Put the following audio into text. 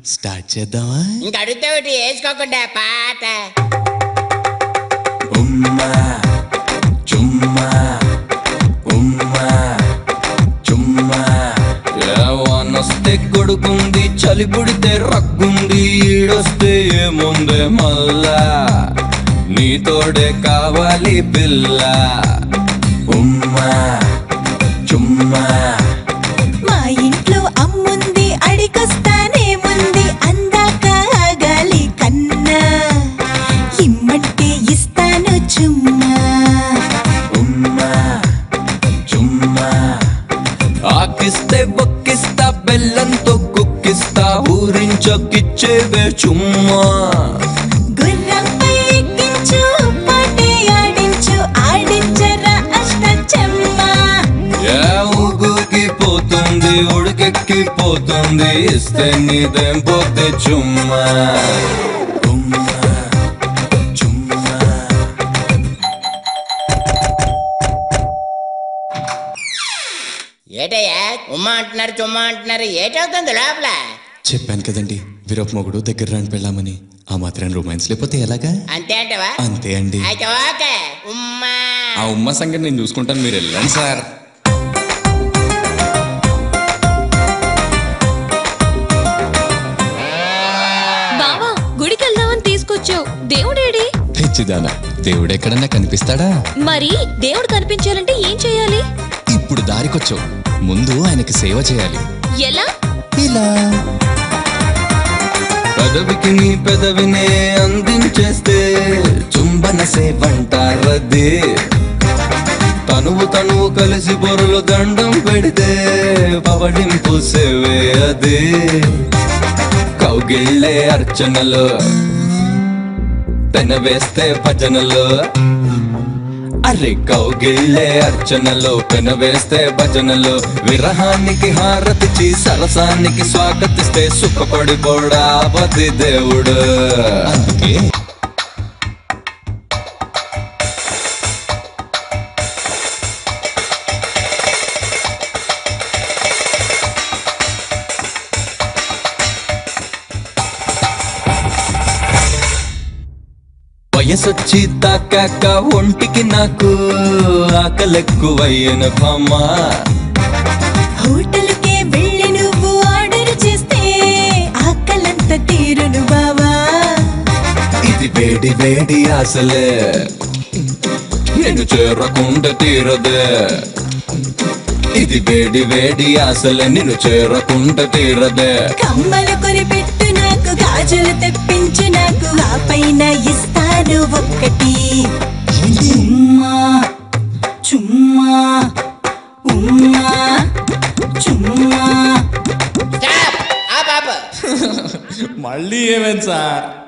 start చేద్దామా ఇంక అడుగుతావుటి వేసుకోకుండా పాట ఉమ్మా చుమ్మా ఉమ్మా చుమ్మా వనొస్తే కొడుకుంది చలి పుడితే రగ్గుంది ఈడొస్తే ఏముందే మళ్ళా నీతోడే కావాలి పిల్ల ఉమ్మా చుమ్మా మా ఇంట్లో అమ్ముంది అడిగొస్తానే ముంది అందాక ఆగాలి కన్నా ఇమ్మంటే ఇస్తాను చుమ్మా ఉమ్మా చుమ్మా ఆకిస్తే బొక్కిస్తా బెల్లంతో కుక్కిస్తా ఊరించొక్కిచ్చేవే చుమ్మా గుర్రంపై ఎక్కించు పాటే ఆడించు ఆడించరా అష్టచెమ్మా ఏ ఊగుకి పోతుంది ఉడికెక్కి పోతుంది ఇస్తే నీదేం పోతే చుమ్మా ఉమ్మా చుమ్మా ఏటయ్యా ఉమ్మ అంటున్నారు చుమ్మ అంటున్నారు ఏటవుతుంది లోపల చెప్పాను కదండి వీరప్ప మొగుడు దగ్గర రాని పెళ్ళామని ఆ మాత్రం రొమాన్స్ లేకపోతే ఎలాగా అంతే అంటవా అంతే అండి అయితే ఓకే ఉమ్మా ఆ ఉమ్మ సంగతి నేను చూసుకుంటాను మీరు వెళ్ళండి సార్ బావా గుడికి వెళ్దామని తీసుకొచ్చావు దేవుడేడి తెచ్చిదానా దేవుడు ఎక్కడన్నా కనిపిస్తాడా మరి దేవుడు కనిపించాలంటే ఏం చేయాలి ఇప్పుడు దారికొచ్చావు ముందు ఆయనకి సేవ చేయాలి ఎలా ఇలా పెదవికి నీ పెదవినే అందించేస్తే చుంబన సేవంటారది తనువు తనువు కలిసి పొరలు దండం పెడితే పవడింపు సేవే అది కౌగిళ్ళే అర్చనలు పెనవేస్తే భజనలు అరే కౌగిళ్ళే అర్చనలు పెనవేస్తే భజనలు విరహానికి హారతిచి సరసానికి స్వాగతిస్తే సుఖపడిపోడా పతి దేవుడు అందుకే వయసొచ్చి తాకాక ఒంటికి నాకు ఆకలెక్కువయ్యన భామ హోటల్కే వెళ్ళి నువ్వు ఆర్డర్ చేస్తే ఆకలంత తీరును బావా ఇది వేడి వేడి ఆశలే నేను చేరకుండా తీరదే ఇది వేడి వేడి ఆశలే నిన్ను చేరకుండా తీరదే కమ్మలు కొనిపెట్టు నాకు గాజులు తెప్పించు నాకు ఆ పైన ఇస్తాను ఒక్కటి ఉమ్మా చుమ్మా ఉమ్మా చుమ్మా స్టాప్ ఆ పాప మళ్ళీ ఏమేం సార్